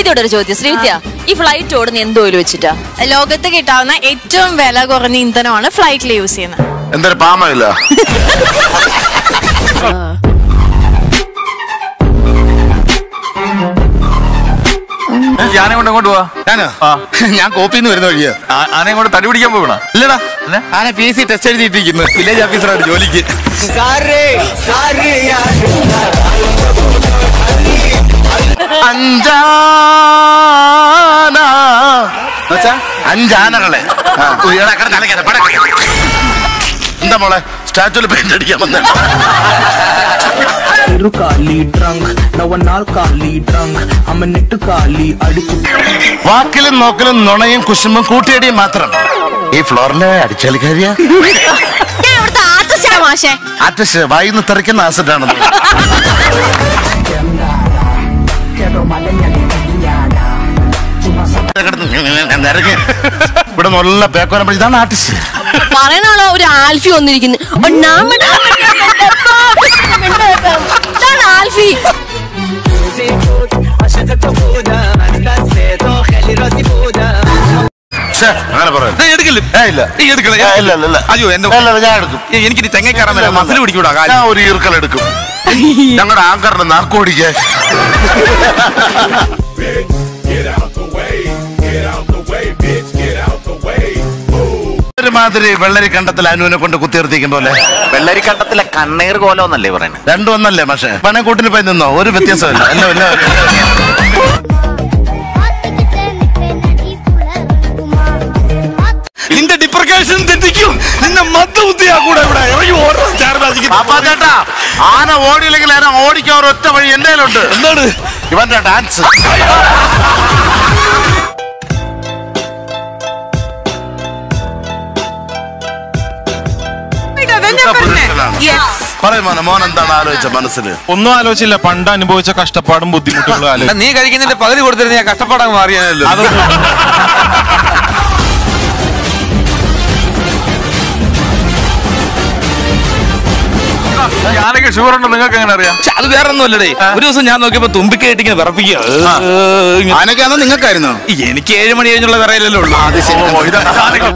ശ്രീവിദ്യയോട് ഒരു ചോദ്യം ശ്രീവിദ്യ ഈ ഫ്ലൈറ്റ് ഓടുന്ന എന്തോ വെച്ചിട്ടാ ലോകത്ത് കിട്ടാവുന്ന ഏറ്റവും വില കുറഞ്ഞ ഇന്ധനമാണ് ഫ്ലൈറ്റിൽ യൂസ് ചെയ്യുന്നത് എന്തൊരു പാമയില്ല ആനയെ കൊണ്ട് അങ്ങോട്ട് പോവാ ഞാനോ ഞാൻ കോപ്പിന്ന് വരുന്ന വഴിയാ ആ- ആനയെ കൊണ്ട് തടി പിടിക്കാൻ പോകണ ഇല്ലടാ ആന പി എസ് സി ടെസ്റ്റ് എഴുതിയിട്ടിരിക്കുന്നു വില്ലേജ് ഓഫീസറായിട്ട് ജോലിക്ക് അഞ്ചാന എന്നുവെച്ചാ അഞ്ചാനകളെ ഉയരെ കിടന്ന് അലക്കരുത്, പടക്ക്. എന്താ മോളെ സ്റ്റാച്ചുവിൽ പെയിന്റ് അടിക്കാൻ വന്നേ ഒരു കാലി ഡ്രങ്ക് നവനാൽ കാലി ഡ്രങ്ക് അമ്മ നെട്ട് കാലി അടിച്ചു വാക്കിലും നോക്കലും നുണയും കുശുമ്പും കൂട്ടിയടിയും മാത്രം ഈ ഫ്ലോറിലെ അടിച്ചാലിക്കാരിയാ ഞാൻ ഇവിടുത്തെ ആർട്ടിസ്റ്റാ മാഷേ ആർട്ടിസ്റ്റ് വായിന്ന് തെറിക്കുന്ന ആസിഡാണെന്ന് നിരങ്ങി ഇവിടെ നല്ല പേക്കോനം പഠിച്ച് ഇതാണ് ആർട്ടിസ്റ്റ് പറയണോ ഒരു ആൽഫി വന്നിരിക്കുന്നു ഒന്നാമത് ഇതാണ് ആൽഫി ശ്ശേ, അങ്ങനെ പറയാം എടുക്കില്ല ഏ, ഇല്ല ഈ എടുക്കണ ഏ, ഇല്ല ഇല്ല, ഇല്ല അയ്യോ എന്റെ ഇല്ല, ഇല്ല, ഞാൻ എടുക്കും എനിക്കിനി തെങ്ങ കയറാൻ വരാം മസിൽ പിടിക്കൂടാ കാലം ഞാൻ ഒരു ഈർക്കൽ എടുക്കും ഞങ്ങളുടെ ആങ്കറിന് നാർക്കോടിക്കാൻ ഒരുമാതിരി വെള്ളരി കണ്ടത്തിൽ അനുവിനെ കൊണ്ട് കുത്തിർത്തിക്കും പോലെ വെള്ളരിക്കണ്ടത്തിലെ കണ്ണീർ കോലമെന്നല്ലേ പറയുന്നത് രണ്ടും ഒന്നല്ലേ പക്ഷേ പണക്കൂട്ടിന് പോയി നിന്നോ ഒരു വ്യത്യാസമില്ല എല്ലാം എല്ലാം നിന്റെ ഡിപ്രക്കേഷൻ തെറ്റിക്കും നിന്നെ മദ്ദബുദ്ധിയാക്കൂടെ ഇവിടെ ഇറങ്ങി ഓരോ സ്റ്റാർ പാപ്പാ ചേട്ടാ ആന ഓടിയില്ലെങ്കിൽ ആന ഓടിക്കാൻ ഒരൊറ്റ വഴി എന്റെ ഉണ്ട് എന്താണ് ഇവന്റെ ഡാൻസ് പറയും മോനെ മോൻ എന്താണ് ആലോചിച്ച മനസ്സിൽ ഒന്നും ആലോചിച്ചില്ല പണ്ട് അനുഭവിച്ച കഷ്ടപ്പാടും ബുദ്ധിമുട്ടുകളും ആലോചിച്ചു നീ കഴിക്കുന്നതിന്റെ പകുതി കൊടുത്തിരുന്ന ഞാൻ കഷ്ടപ്പാടാൻ മാറിയാനല്ലോ ഞാനൊക്കെ ഷുഗർ ഉണ്ടോ നിങ്ങൾക്ക് എങ്ങനെ അറിയാം അത് വേറെ ഒന്നുമല്ലേ ഒരു ദിവസം ഞാൻ നോക്കിയപ്പോ തുമ്പിക്കേട്ട് ഇങ്ങനെ വിറപ്പിക്കുക ആനക്കാണോ നിങ്ങൾക്കായിരുന്നോ എനിക്ക് ഏഴ് മണി കഴിഞ്ഞുള്ള വിറയിലല്ലേ ഉള്ളൂ അത് ശരി ഓ, ഇതാ ഞാനൊക്കെ-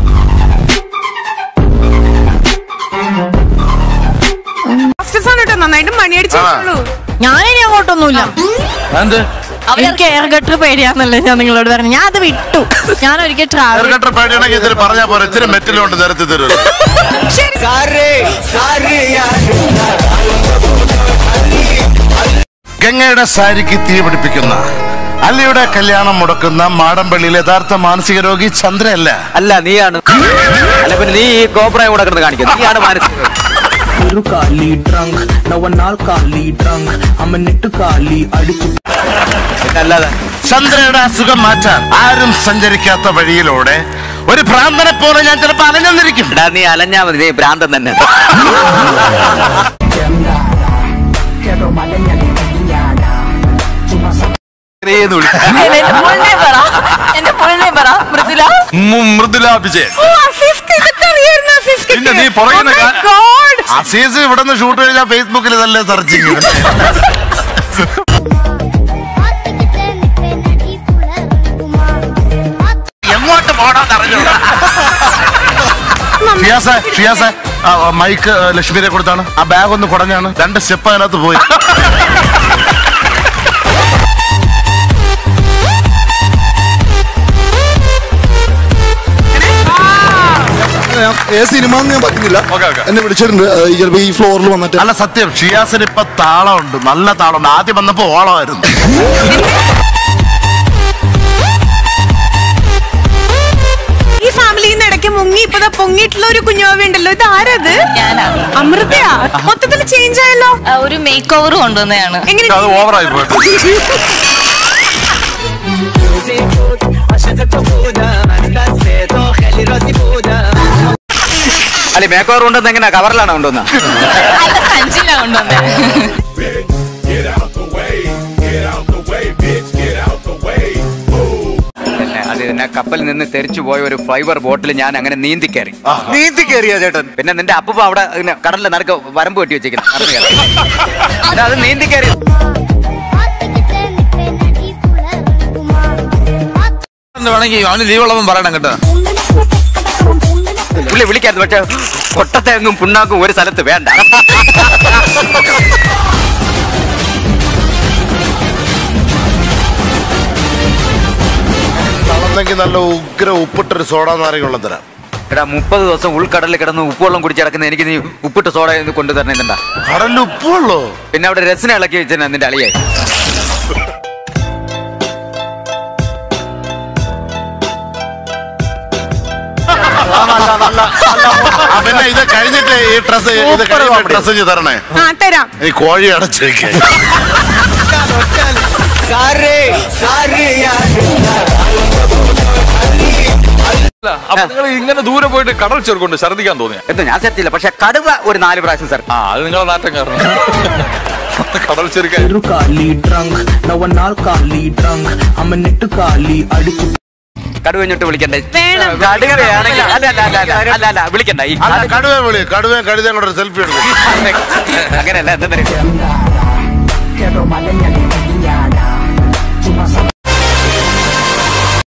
നന്നായിട്ട് മണിയടിച്ചിട്ടുള്ളൂ ഞാനിനി അങ്ങോട്ടൊന്നുമില്ല എന്ത് എനിക്ക് എയർ ഗട്ടർ പേടിയാന്നല്ലേ ഞാൻ നിങ്ങളോട് പറഞ്ഞു ഞാൻ അത് വിട്ടു ഞാൻ ഒരിക്കൽ ട്രാവൽ ചെറുകെട്ട പേടിയാണെങ്കിൽ ഇതിൽ പറഞ്ഞാ പോലെ ഇച്ചിരി മെറ്റലുണ്ട് നിരത്തി തരും ഗംഗയുടെ സാരിക്ക് തീ പിടിപ്പിക്കുന്ന അല്ലയുടെ കല്യാണം മുടക്കുന്ന മാടമ്പള്ളിയിലെ യഥാർത്ഥ മാനസിക രോഗി ചന്ദ്രയല്ല അല്ല നീയാണ് അല്ല പിന്നെ നീ ഈ കോപ്രായം കൂടെ കിടന്ന് കാണിക്കുന്നത് നീയാണ് മാനസിക ഒരു കാലി ഡ്രങ്ക് നവനാൽ കാലി ഡ്രങ്ക് അമ്മ നെട്ട് കാലി അടിച്ചു പിന്നെ അല്ലാതെ ചന്ദ്രയുടെ അസുഖം മാറ്റാൻ ആരും സഞ്ചരിക്കാത്ത വഴിയിലൂടെ ഒരു ഭ്രാന്തനെ പോലെ ഞാൻ ചിലപ്പോ അലഞ്ഞെന്നിരിക്കും എടാ നീ അലഞ്ഞാ മതി നീ ഭ്രാന്തൻ തന്നെ ഇത്രയും വിളി- എന്റെ full name പറ എന്റെ full name പറ മൃദുല മു- മൃദുല അഭിഷേക് ഓ, അഫീസ്ക്ക് ഇതൊക്കെ അറിയായിരുന്നു അഫീസ്ക്ക്. പിന്നെ നീ പുറകിൽ നിന്ന് Oh my കാ- God. അസീസ് ഇവിടെ നിന്ന് ഷൂട്ട് കഴിഞ്ഞാൽ ഫേസ്ബുക്കിൽ ഇതല്ലേ സെർച്ചിങ് എങ്ങോട്ട് പോടാന്ന് അറിഞ്ഞൂടാ ഷിയാസെ ഷിയാസെ ആ, ആ, മൈക്ക് ആ, ലക്ഷ്മിയെ കൊടുത്താണ് ആ ബാഗ് ഒന്ന് കുടഞ്ഞാണ് രണ്ട് സ്റ്റെപ്പ് അതിനകത്ത് പോയി ഏ സിനിമ ഞാൻ പറയുന്നില്ല ഓക്കെ ഓക്കെ എന്നെ വിളിച്ചിട്ടുണ്ട് ഏഹ് ചിലപ്പോ ഈ ഫ്ലോറിൽ വന്നിട്ട് അല്ല സത്യം ഷിയാസിന് ഇപ്പൊ താളമുണ്ട് നല്ല താളമുണ്ട് ആദ്യം വന്നപ്പോ ഓളമായിരുന്നു ഈ ഫാമിലിയിൽ നിന്ന് ഇടയ്ക്ക് മുങ്ങി ഇപ്പൊ ദാ പൊങ്ങിയിട്ടുള്ള ഒരു കുഞ്ഞുവാവ ഉണ്ടല്ലോ ഇത് ആരത് ഞാനാ അമൃതയാ മൊത്തത്തിൽ ചേഞ്ച് ആയല്ലോ ആ, ഒരു മേക്ക് ഓവർ കൊണ്ടുവന്നതാണ് എങ്ങനെ അത് ഓവറായി പോയിട്ട് അല്ലെ മേക്ക് ഓവർ കൊണ്ടുവന്ന് എങ്ങനെ കവറിലാണ് കൊണ്ടുവന്ന അല്ല സഞ്ചിയിലാ കൊണ്ടുവന്നത് അത് എന്നെ കപ്പലിൽ നിന്ന് തെറിച്ചു പോയ ഒരു ഫൈബർ ബോട്ടിൽ ഞാൻ അങ്ങനെ നീന്തി കയറി നീന്തി കയറിയ ചേട്ടൻ പിന്നെ നിന്റെ അപ്പൂപ്പ അവിടെ ഇങ്ങനെ കടലിൽ നടുക്ക് വരമ്പ് കെട്ടി വെച്ചേക്കുന്നു നടന്ന് കയറി. പിന്നെ അത് നീന്തി കയറി വേണമെങ്കിൽ അവന് ലീവ് ഉള്ളവൻ പറയണം കേട്ടോ പുള്ളി വിളിക്കായിരുന്നു പക്ഷെ കൊട്ടത്തേങ്ങും പുണ്ണാക്കും ഒരു സ്ഥലത്ത് വേണ്ട തളന്നെങ്കിൽ നല്ല ഉഗ്ര ഉപ്പിട്ടൊരു സോഡ നാരങ്ങളുള്ള തരാം എടാ മുപ്പത് ദിവസം ഉൾക്കടലിൽ കിടന്ന് ഉപ്പുവെള്ളം കുടിച്ച് കിടക്കുന്ന എനിക്ക് നീ ഉപ്പിട്ട് സോഡ എന്ന് കൊണ്ടുതരണം എന്താ കടലിൽ ഉപ്പുള്ളോ പിന്നെ അവിടെ രസന ഇളക്കി വെച്ചാൽ നിന്റെ അളിയായി ആ, പിന്നെ ഇത് കഴിഞ്ഞിട്ട് ഈ ഡ്രസ് ഇത് കഴിഞ്ഞിട്ട് ഡ്രസ് തരണേ ആ തരാം ഈ കോഴി അടച്ചു വെക്കേ അപ്പൊ നിങ്ങൾ ഇങ്ങനെ ദൂരെ പോയിട്ട് കടൽ ചെറുക്കൊണ്ട് ഛർദിക്കാൻ തോന്നിയ എന്താ ഞാൻ സെറ്റില്ല പക്ഷെ കടുവ ഒരു നാല് പ്രാവശ്യം സർ ആ അത് നിങ്ങളെ നാട്ടം കാരണം കടൽ ചെറുക്കാൻ ഒരു കാലി ഡ്രങ്ക് നവനാൽ കാലി ഡ്രങ്ക് അമ്മ നെട്ട് കാലി അടിച്ചു കടുവ ഇങ്ങോട്ട് വിളിക്കണ്ടേ വേണം. കടുവയാണെങ്കിൽ അല്ല അല്ല അല്ല അല്ല അല്ല അല്ല വിളിക്കണ്ട ഈ അല്ല കടുവ വിളി കടുവ കഴുതയും കൂടെ ഒരു സെൽഫി എടുക്കും അങ്ങനെയല്ല എന്താ